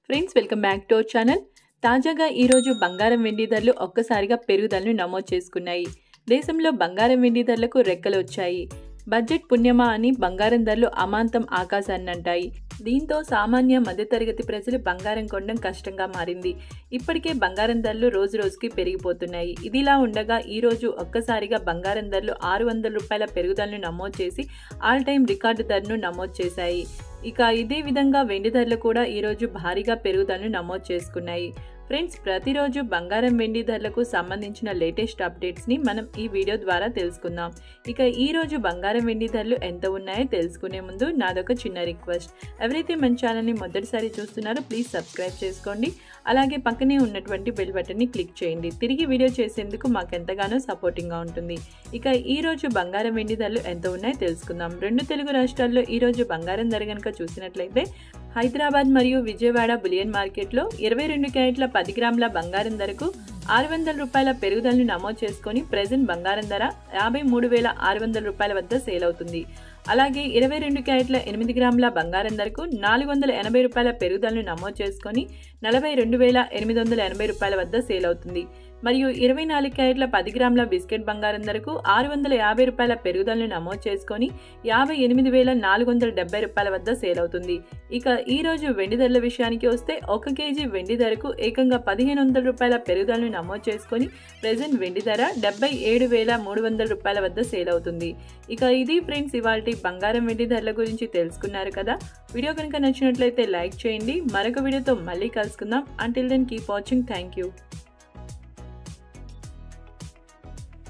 friends welcome back to our channel తాజాగా ఈరోజు బంగారం వెండి ధరలు ఒక్కసారిగా పెరుగుదలను నమోదు చేసుకున్నాయి దేశంలో బంగారం వెండి ధరలకు రెక్కలు వచ్చాయి బడ్జెట్ పుణ్యమా అని బంగారం ధరలు అమాంతం ఆకాశాన్ని అంటాయి దీంతో సామాన్య మధ్యతరగతి ప్రజలు బంగారం కొనడం కష్టంగా మారింది ఇప్పటికే బంగారం ధరలు రోజు రోజుకి పెరిగిపోతున్నాయి ఇదిలా ఉండగా ఈ రోజు ఒక్కసారిగా బంగారం ధరలు ఆరు వందల రూపాయల పెరుగుదలను నమోదు చేసి ఆల్ టైమ్ రికార్డు ధరను నమోదు చేశాయి ఇక ఇదే విధంగా వెండి ధరలు కూడా ఈరోజు భారీగా పెరుగుదలను నమోదు చేసుకున్నాయి ఫ్రెండ్స్ ప్రతిరోజు బంగారం వెండి ధరలకు సంబంధించిన లేటెస్ట్ అప్డేట్స్ని మనం ఈ వీడియో ద్వారా తెలుసుకుందాం ఇక ఈ రోజు బంగారం వెండి ధరలు ఎంత ఉన్నాయో తెలుసుకునే ముందు నాదొక చిన్న రిక్వెస్ట్ ఎవరైతే మన ఛానల్ని మొదటిసారి చూస్తున్నారో ప్లీజ్ సబ్స్క్రైబ్ చేసుకోండి అలాగే పక్కనే ఉన్నటువంటి బెల్ బటన్ని క్లిక్ చేయండి తిరిగి వీడియో చేసేందుకు మాకు ఎంతగానో సపోర్టింగ్గా ఉంటుంది ఇక ఈ రోజు బంగారం వెండి ధరలు ఎంత ఉన్నాయో తెలుసుకుందాం రెండు తెలుగు రాష్ట్రాల్లో ఈ రోజు బంగారం ధర కనుక చూసినట్లయితే హైదరాబాద్ మరియు విజయవాడ బులియన్ మార్కెట్లో ఇరవై రెండు క్యారెట్ల పది గ్రాముల బంగారం ధరకు ఆరు వందల రూపాయల పెరుగుదలను నమోదు చేసుకొని ప్రెజెంట్ బంగారం ధర యాభై మూడు వేల ఆరు వందల రూపాయల వద్ద సేల్ అవుతుంది అలాగే ఇరవై రెండు క్యారెట్ల ఎనిమిది గ్రాముల బంగారం ధరకు నాలుగు వందల ఎనభై రూపాయల పెరుగుదలను నమోదు చేసుకొని నలభై రెండు వేల ఎనిమిది వందల ఎనభై రూపాయల వద్ద సేల్ అవుతుంది మరియు ఇరవై నాలుగు క్యారెట్ల పది గ్రాముల బిస్కెట్ బంగారం ధరకు ఆరు వందల యాభై రూపాయల పెరుగుదలను నమోదు చేసుకొని యాభై ఎనిమిది వేల నాలుగు వందల డెబ్బై రూపాయల వద్ద సేల్ అవుతుంది ఇక ఈ రోజు వెండి ధరల విషయానికి వస్తే ఒక కేజీ వెండి ధరకు ఏకంగా పదిహేను వందల రూపాయల పెరుగుదలను నమోదు చేసుకొని ప్రెజెంట్ వెండి ధర డెబ్బై ఏడు వేల మూడు వందల రూపాయల వద్ద సేల్ అవుతుంది ఇక ఇది ఫ్రెండ్స్ ఇవాళ బంగారం వెండి ధరల గురించి తెలుసుకున్నారు కదా వీడియో కనుక నచ్చినట్లయితే లైక్ చేయండి మరొక వీడియోతో మళ్ళీ కలుసుకుందాం until then keep watching thank you